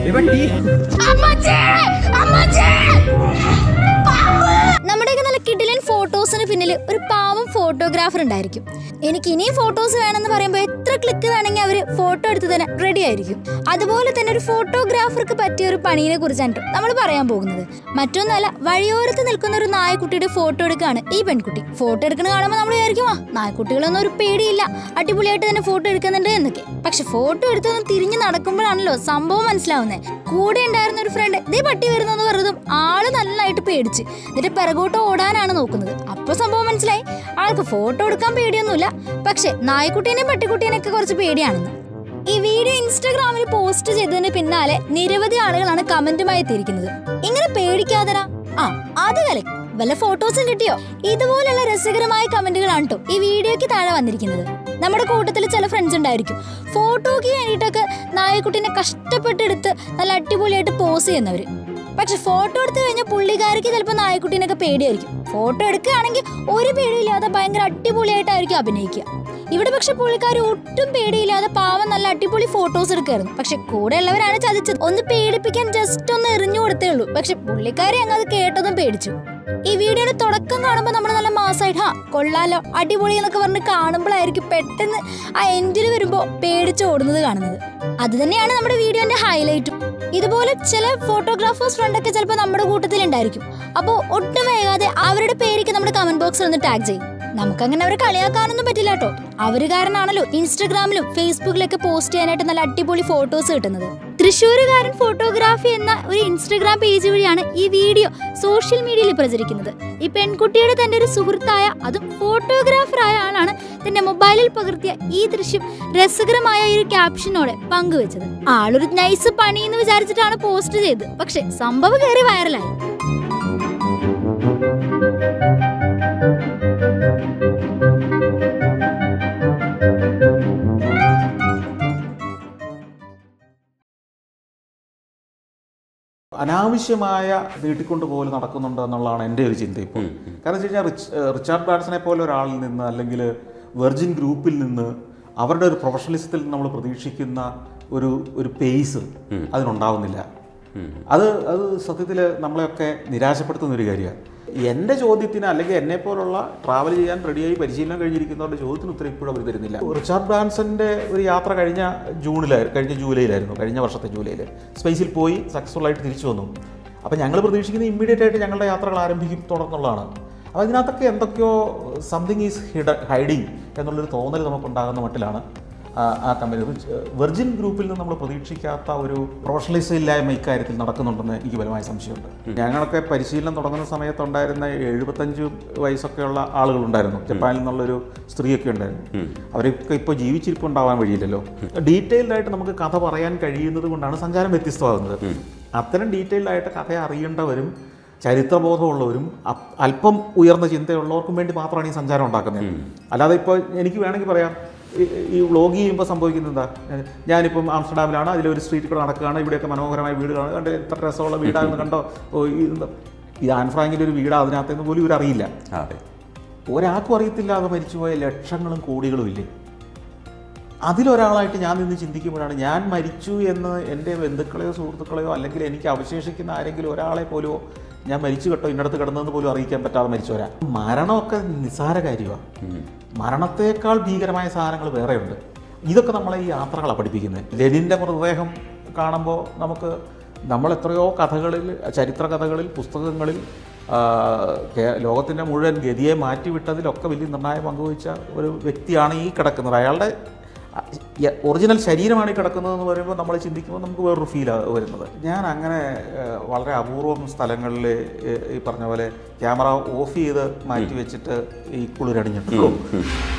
നമ്മുടെയൊക്കെ നല്ല കിടിലൻ ഫോട്ടോസിന് പിന്നിൽ ഒരു പാവം ഫോട്ടോഗ്രാഫർ ഉണ്ടായിരിക്കും എനിക്ക് ഇനിയും ഫോട്ടോസ് വേണമെന്ന് പറയുമ്പോൾ എത്ര ക്ലിക്ക് വേണമെങ്കിൽ അവർ ഫോട്ടോ എടുത്ത് തന്നെ റെഡി ആയിരിക്കും അതുപോലെ തന്നെ ഒരു ഫോട്ടോഗ്രാഫർക്ക് പറ്റിയ ഒരു പണിയെ കുറിച്ചാണ് ട്ടോ നമ്മൾ പറയാൻ പോകുന്നത് മറ്റൊന്നല്ല വഴിയോരത്ത് നിൽക്കുന്ന ഒരു നായക്കുട്ടിയുടെ ഫോട്ടോ എടുക്കുകയാണ് ഈ പെൺകുട്ടി ഫോട്ടോ എടുക്കണ കാണുമ്പോൾ നമ്മൾ വിചാരിക്കും ആ നായക്കുട്ടികളൊന്നും ഒരു പേടിയില്ല അടിപൊളിയായിട്ട് തന്നെ ഫോട്ടോ എടുക്കുന്നുണ്ട് എന്നൊക്കെ പക്ഷെ ഫോട്ടോ എടുത്തൊന്ന് തിരിഞ്ഞ് നടക്കുമ്പോഴാണല്ലോ സംഭവം മനസ്സിലാവുന്നത് കൂടെ ഉണ്ടായിരുന്ന ഒരു ഫ്രണ്ട് ദേ പട്ടി വരുന്നു എന്ന് പറഞ്ഞതും ആള് നന്നായിട്ട് പേടിച്ച് എന്നിട്ട് പിറകോട്ട് ഓടാനാണ് നോക്കുന്നത് അപ്പൊ സംഭവം മനസ്സിലായി ആൾക്ക് ഫോട്ടോ എടുക്കാൻ പേടിയൊന്നുമില്ല പക്ഷെ നായക്കുട്ടീനെയും പട്ടിക്കുട്ടീനെയൊക്കെ കുറച്ച് പേടിയാണെന്ന് ഈ വീഡിയോ ഇൻസ്റ്റാഗ്രാമിൽ പോസ്റ്റ് ചെയ്തതിന് പിന്നാലെ നിരവധി ആളുകളാണ് കമന്റുമായി എത്തിയിരിക്കുന്നത് ഇങ്ങനെ പേടിക്കാതരാ ആ അത് കലക്കി വല്ല ഫോട്ടോസും കിട്ടിയോ ഇതുപോലുള്ള രസകരമായ കമന്റുകളാണ് കേട്ടോ ഈ വീഡിയോയ്ക്ക് താഴെ വന്നിരിക്കുന്നത് നമ്മുടെ കൂട്ടത്തിൽ ചില ഫ്രണ്ട്സ് ഉണ്ടായിരിക്കും ഫോട്ടോയ്ക്ക് വേണ്ടിയിട്ടൊക്കെ നായക്കുട്ടീനെ കഷ്ടപ്പെട്ടെടുത്ത് നല്ല അടിപൊളിയായിട്ട് പോസ് ചെയ്യുന്നവര് പക്ഷെ ഫോട്ടോ എടുത്തു കഴിഞ്ഞാൽ പുള്ളിക്കാർക്ക് ചിലപ്പോൾ നായക്കുട്ടീനൊക്കെ പേടിയായിരിക്കും ഫോട്ടോ എടുക്കുകയാണെങ്കിൽ ഒരു പേടിയില്ലാതെ ഭയങ്കര അടിപൊളിയായിട്ടായിരിക്കും അഭിനയിക്കുക ഇവിടെ പക്ഷെ പുള്ളിക്കാർ ഒട്ടും പേടിയില്ലാതെ പാവം നല്ല അടിപൊളി ഫോട്ടോസ് എടുക്കായിരുന്നു പക്ഷെ കൂടെ ഉള്ളവരാണ് ചതിച്ചത് ഒന്ന് പേടിപ്പിക്കാൻ ജസ്റ്റ് ഒന്ന് എറിഞ്ഞു കൊടുത്തേ ഉള്ളൂ പക്ഷെ പുള്ളിക്കാരെ അങ്ങ് അത് കേട്ടതും പേടിച്ചു ഈ വീഡിയോയുടെ തുടക്കം കാണുമ്പോൾ നമ്മൾ നല്ല മാസമായിട്ട് ഹാ കൊള്ളാലോ അടിപൊളി എന്നൊക്കെ പറഞ്ഞ് കാണുമ്പോഴായിരിക്കും പെട്ടെന്ന് ആ എൻഡിൽ വരുമ്പോൾ പേടിച്ച് ഓടുന്നത് കാണുന്നത് അത് തന്നെയാണ് നമ്മുടെ വീഡിയോന്റെ ഹൈലൈറ്റും ഇതുപോലെ ചില ഫോട്ടോഗ്രാഫേഴ്സ് ഫ്രണ്ടൊക്കെ ചിലപ്പോൾ നമ്മുടെ കൂട്ടത്തിൽ ഉണ്ടായിരിക്കും അപ്പോൾ ഒട്ടും വൈകാതെ അവരുടെ പേരൊക്കെ നമ്മുടെ കമന്റ് ബോക്സിൽ ഒന്ന് ടാഗ് ചെയ്യും നമുക്കങ്ങനെ അവരെ കളിയാക്കാനൊന്നും പറ്റില്ല കേട്ടോ അവര് കാരണമാണല്ലോ ഇൻസ്റ്റഗ്രാമിലും ഫേസ്ബുക്കിലൊക്കെ പോസ്റ്റ് ചെയ്യാനായിട്ട് നല്ല അടിപൊളി ഫോട്ടോസ് കിട്ടുന്നത് തൃശ്ശൂരുകാരൻ ഫോട്ടോഗ്രാഫി എന്ന ഒരു ഇൻസ്റ്റഗ്രാം പേജ് വഴിയാണ് ഈ വീഡിയോ സോഷ്യൽ മീഡിയയിൽ പ്രചരിക്കുന്നത് ഈ പെൺകുട്ടിയുടെ തന്റെ ഒരു സുഹൃത്തായ അതും ഫോട്ടോഗ്രാഫറായ ആളാണ് തന്റെ മൊബൈലിൽ പകർത്തിയ ഈ ദൃശ്യം രസകരമായ ഒരു ക്യാപ്ഷനോടെ പങ്കുവച്ചത് ആളൊരു നൈസ് പണി എന്ന് വിചാരിച്ചിട്ടാണ് പോസ്റ്റ് ചെയ്തത് പക്ഷെ സംഭവം കയറി വൈറലായി അനാവശ്യമായ നീട്ടിക്കൊണ്ട് പോലും നടക്കുന്നുണ്ട് എന്നുള്ളതാണ് എൻ്റെ ഒരു ചിന്ത ഇപ്പോൾ കാരണം വെച്ച് കഴിഞ്ഞാൽ റിച്ച് ഏഹ് റിച്ചാർഡ് ബ്രാൻസനെ പോലെ ഒരാളിൽ നിന്ന് അല്ലെങ്കിൽ വെർജിൻ ഗ്രൂപ്പിൽ നിന്ന് അവരുടെ ഒരു പ്രൊഫഷണലിസത്തിൽ നമ്മൾ പ്രതീക്ഷിക്കുന്ന ഒരു ഒരു പേസ് അതിനുണ്ടാവുന്നില്ല അത് അത് സത്യത്തിൽ നമ്മളെയൊക്കെ നിരാശപ്പെടുത്തുന്ന ഒരു കാര്യമാണ് എൻ്റെ ചോദ്യത്തിന് അല്ലെങ്കിൽ എന്നെ പോലുള്ള ട്രാവൽ ചെയ്യാൻ റെഡിയായി പരിശീലനം കഴിഞ്ഞിരിക്കുന്നവരുടെ ചോദ്യത്തിന് ഉത്തരം ഇപ്പോഴും അവർ തരുന്നില്ല റിച്ചാർഡ് ബ്രാൻസന്റെ ഒരു യാത്ര കഴിഞ്ഞ ജൂണിലായിരുന്നു കഴിഞ്ഞ ജൂലൈയിലായിരുന്നു കഴിഞ്ഞ വർഷത്തെ ജൂലൈയിൽ സ്പേസിൽ പോയി സക്സസ്ഫുൾ ആയിട്ട് തിരിച്ചു വന്നു അപ്പോൾ ഞങ്ങൾ പ്രതീക്ഷിക്കുന്നത് ഇമ്മീഡിയറ്റ് ആയിട്ട് ഞങ്ങളുടെ യാത്രകൾ ആരംഭിക്കും തുടർന്നുള്ളതാണ് അപ്പോൾ ഇതിനകത്തൊക്കെ എന്തൊക്കെയോ സംതിങ് ഈസ് ഹിഡ ഹൈഡിങ് എന്നുള്ളൊരു തോന്നൽ നമുക്കുണ്ടാകുന്ന മട്ടിലാണ് ആ ആ കമ്പനി റിച്ച് വെർജിൻ ഗ്രൂപ്പിൽ നിന്ന് നമ്മൾ പ്രതീക്ഷിക്കാത്ത ഒരു പ്രൊഫഷണലിസം ഇല്ലായ്മ ഇക്കാര്യത്തിൽ നടക്കുന്നുണ്ടെന്ന് എനിക്ക് ബലമായ സംശയമുണ്ട് ഞങ്ങളൊക്കെ പരിശീലനം തുടങ്ങുന്ന സമയത്തുണ്ടായിരുന്ന എഴുപത്തഞ്ച് വയസ്സൊക്കെയുള്ള ആളുകളുണ്ടായിരുന്നു ജപ്പാനിൽ നിന്നുള്ളൊരു സ്ത്രീയൊക്കെ ഉണ്ടായിരുന്നു അവരൊക്കെ ഇപ്പോൾ ജീവിച്ചിരിപ്പുണ്ടാവാൻ വഴിയില്ലല്ലോ ഡീറ്റെയിൽഡ് ആയിട്ട് നമുക്ക് കഥ പറയാൻ കഴിയുന്നത് കൊണ്ടാണ് സഞ്ചാരം വ്യത്യസ്തമാകുന്നത് അത്തരം ഡീറ്റെയിൽഡ് ആയിട്ട് കഥ അറിയേണ്ടവരും ചരിത്രബോധമുള്ളവരും അപ്- അല്പം ഉയർന്ന ചിന്തയുള്ളവർക്കും വേണ്ടി മാത്രമാണ് ഈ സഞ്ചാരം ഉണ്ടാക്കുന്നത് അല്ലാതെ ഇപ്പോൾ എനിക്ക് വേണമെങ്കിൽ പറയാം ഈ- ഈ വ്ളോഗ് ചെയ്യുമ്പോൾ സംഭവിക്കുന്നത് എന്താ ഞാനിപ്പം ആംസ്റ്റർഡാമിലാണ് അതിലൊരു സ്ട്രീറ്റിൽ കൂടെ നടക്കുകയാണ് ഇവിടെയൊക്കെ മനോഹരമായ വീടുകളാണ് കണ്ട് എത്ര രസമുള്ള വീടാണെന്ന് കണ്ടോ ഓ ഇത് ഇത് ആൻ ഫ്രാങ്കിൻ്റെ ഒരു വീടാണ് അതിനകത്തെന്ന് പോലും ഇവരറിയില്ല അതെ ഒരാൾക്കും അറിയത്തില്ലാതെ മരിച്ചുപോയ ലക്ഷങ്ങളും കോടികളും ഇല്ലേ അതിലൊരാളായിട്ട് ഞാൻ നിന്ന് ചിന്തിക്കുമ്പോഴാണ് ഞാൻ മരിച്ചു എന്ന് എൻ്റെ ബന്ധുക്കളെയോ സുഹൃത്തുക്കളെയോ അല്ലെങ്കിൽ എനിക്ക് അവശേഷിക്കുന്ന ആരെങ്കിലും ഒരാളെ പോലുമോ ഞാൻ മരിച്ചു കേട്ടോ ഇന്നടത്ത് കിടന്നതെന്ന് പോലും അറിയിക്കാൻ പറ്റാതെ മരിച്ചവരാ മരണമൊക്കെ നിസ്സാര കാര്യമാണ് മരണത്തേക്കാൾ ഭീകരമായ സാധനങ്ങൾ വേറെയുണ്ട് ഇതൊക്കെ നമ്മളെ ഈ യാത്രകളാണ് പഠിപ്പിക്കുന്നത് ലെനിൻ്റെ മൃതദേഹം കാണുമ്പോൾ നമുക്ക് നമ്മൾ എത്രയോ കഥകളിൽ ചരിത്ര കഥകളിൽ പുസ്തകങ്ങളിൽ ആ, കേ- ലോകത്തിൻ്റെ മുഴുവൻ ഗതിയെ മാറ്റിവിട്ടതിലൊക്കെ വലിയ നിർണായ പങ്കുവച്ച ഒരു വ്യക്തിയാണ് ഈ കിടക്കുന്നത് അയാളുടെ ഒറിജിനൽ ശരീരമാണ് ഈ കിടക്കുന്നതെന്ന് പറയുമ്പോൾ നമ്മൾ ചിന്തിക്കുമ്പോൾ നമുക്ക് വേറൊരു ഫീലാണ് വരുന്നത് ഞാൻ അങ്ങനെ ഏഹ്, വളരെ അപൂർവം സ്ഥലങ്ങളിൽ ഈ പറഞ്ഞ പോലെ ക്യാമറ ഓഫ് ചെയ്ത് മാറ്റി വെച്ചിട്ട് ഈ കുളിരണിഞ്ഞിട്ടുള്ളൂ